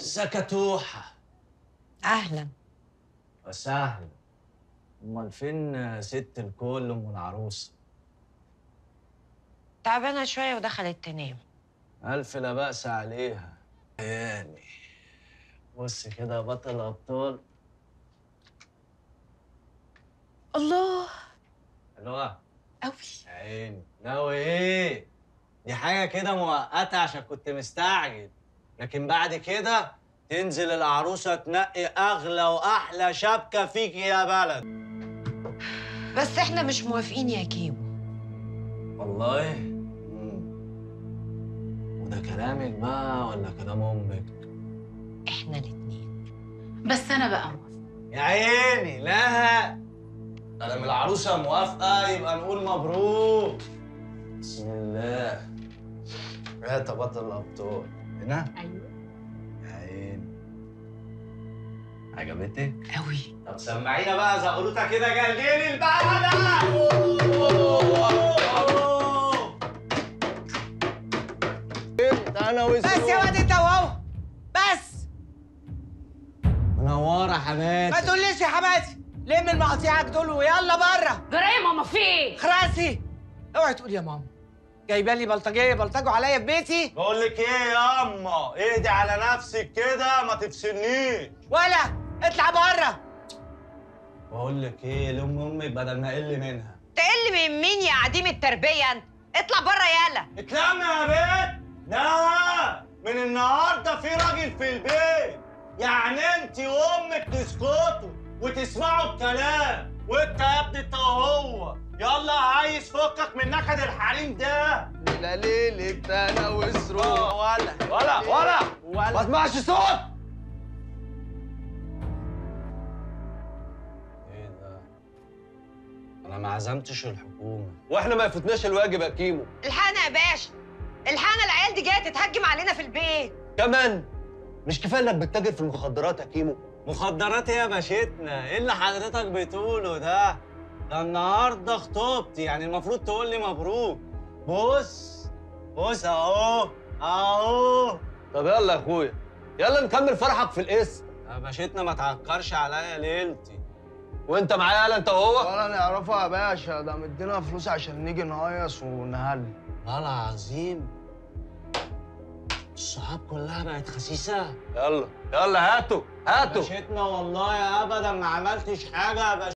زكتوحة اهلا وسهلا امال فين ست الكل ام العروسه تعبانه شويه ودخلت تنام الف لا باس عليها يعني بص كده يا بطل الابطال الله حلوه قوي عيني ناوي ايه دي حاجه كده مؤقته عشان كنت مستعجل لكن بعد كده تنزل العروسه تنقي اغلى واحلى شبكه فيك يا بلد بس احنا مش موافقين يا كيمو والله مم. وده كلامك بقى ولا كلام امك احنا الاتنين بس انا بقى موافقه يا عيني لا انا من العروسه موافقه يبقى نقول مبروك بسم الله هات يا بطل الابطال هنا ايوه يا عيني عجبتك قوي طب سمعينا بقى زقلوطه كده جلجلي البلد انا بس يا واد انت وهو بس منوره ما حماتي تقوليش يا حماتي لم المقاطيعك دول ويلا بره جرى يا ماما في ايه؟ خراسي اوعي تقول يا ماما جايبه لي بلطجيه بلطجوا عليا في بيتي بقول لك ايه يا اما اهدي على نفسك كده ما تفسنيش ولا اطلع بره بقول لك ايه لام امك بدل ما اقل منها تقل من مين يا عديم التربيه انت اطلع بره يالا اتلم يا بنت لا من النهارده في راجل في البيت يعني انت وامك تسكتوا وتسمعوا الكلام وانت يا ابني انت وهو يلا عايز فكك من نكد الحريم ده ليلة ليلة انا وسرور ولا ولا ولا ما اسمعش صوت ايه ده انا ما عزمتش الحكومه واحنا ما يفوتناش الواجب يا كيمو الحقنا يا باشا الحقنا العيال دي جايه تتهجم علينا في البيت كمان مش كفايه انك بتتاجر في المخدرات يا كيمو مخدرات ايه يا باشتنا ايه اللي حضرتك بتقوله ده ده النهارده خطوبتي يعني المفروض تقول لي مبروك بص بص اهو اهو طب يلا يا اخويا يلا نكمل فرحك في القسم يا باشتنا ما تعكرش عليا ليلتي وانت معايا يلا انت وهو ولا نعرفها يا باشا ده مدينا فلوس عشان نيجي نهيص ونهلل والله العظيم الصحاب كلها بقت خسيسه يلا يلا هاتوا هاتوا باشتنا والله ابدا ما عملتش حاجه يا